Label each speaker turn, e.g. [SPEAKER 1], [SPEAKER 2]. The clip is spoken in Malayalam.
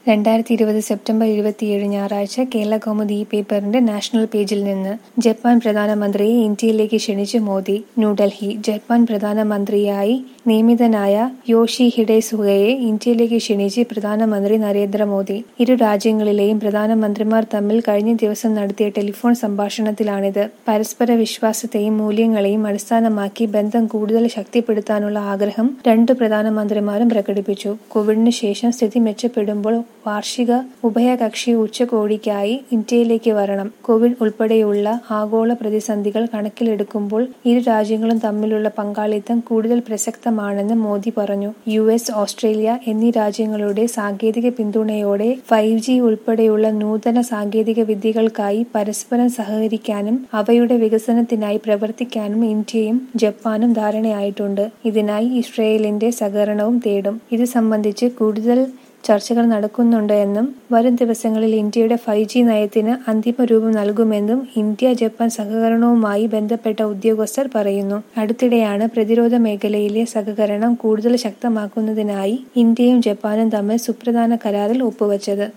[SPEAKER 1] രണ്ടായിരത്തി ഇരുപത് സെപ്റ്റംബർ ഇരുപത്തിയേഴ് ഞായറാഴ്ച കേരള കൗമുദി ഈ പേപ്പറിന്റെ നാഷണൽ പേജിൽ നിന്ന് ജപ്പാൻ പ്രധാനമന്ത്രിയെ ഇന്ത്യയിലേക്ക് ക്ഷണിച്ച് മോദി ന്യൂഡൽഹി ജപ്പാൻ പ്രധാനമന്ത്രിയായി നിയമിതനായ യോഷിഹിഡെ സുഗയെ ഇന്ത്യയിലേക്ക് ക്ഷണിച്ച് പ്രധാനമന്ത്രി നരേന്ദ്രമോദി ഇരു രാജ്യങ്ങളിലെയും പ്രധാനമന്ത്രിമാർ തമ്മിൽ കഴിഞ്ഞ ദിവസം നടത്തിയ ടെലിഫോൺ സംഭാഷണത്തിലാണിത് പരസ്പര വിശ്വാസത്തെയും മൂല്യങ്ങളെയും അടിസ്ഥാനമാക്കി ബന്ധം കൂടുതൽ ശക്തിപ്പെടുത്താനുള്ള ആഗ്രഹം രണ്ടു പ്രധാനമന്ത്രിമാരും പ്രകടിപ്പിച്ചു കോവിഡിന് ശേഷം സ്ഥിതി മെച്ചപ്പെടുമ്പോൾ വാർഷിക ഉഭയകക്ഷി ഉച്ചകോടിക്കായി ഇന്ത്യയിലേക്ക് വരണം കോവിഡ് ഉൾപ്പെടെയുള്ള ആഗോള പ്രതിസന്ധികൾ കണക്കിലെടുക്കുമ്പോൾ ഇരു രാജ്യങ്ങളും തമ്മിലുള്ള പങ്കാളിത്തം കൂടുതൽ പ്രസക്തമാണെന്ന് മോദി പറഞ്ഞു യു എസ് ഓസ്ട്രേലിയ എന്നീ രാജ്യങ്ങളുടെ സാങ്കേതിക പിന്തുണയോടെ ഫൈവ് ജി ഉൾപ്പെടെയുള്ള നൂതന സാങ്കേതിക വിദ്യകൾക്കായി പരസ്പരം സഹകരിക്കാനും അവയുടെ വികസനത്തിനായി പ്രവർത്തിക്കാനും ഇന്ത്യയും ജപ്പാനും ധാരണയായിട്ടുണ്ട് ഇതിനായി ഇസ്രയേലിന്റെ സഹകരണവും തേടും ഇത് സംബന്ധിച്ച് കൂടുതൽ ചർച്ചകൾ നടക്കുന്നുണ്ട് എന്നും വരും ദിവസങ്ങളിൽ ഇന്ത്യയുടെ ഫൈവ് ജി നയത്തിന് അന്തിമ രൂപം നൽകുമെന്നും ഇന്ത്യ ജപ്പാൻ സഹകരണവുമായി ബന്ധപ്പെട്ട ഉദ്യോഗസ്ഥർ പറയുന്നു അടുത്തിടെയാണ് പ്രതിരോധ മേഖലയിലെ സഹകരണം കൂടുതൽ ശക്തമാക്കുന്നതിനായി ഇന്ത്യയും ജപ്പാനും തമ്മിൽ സുപ്രധാന കരാറിൽ ഒപ്പുവച്ചത്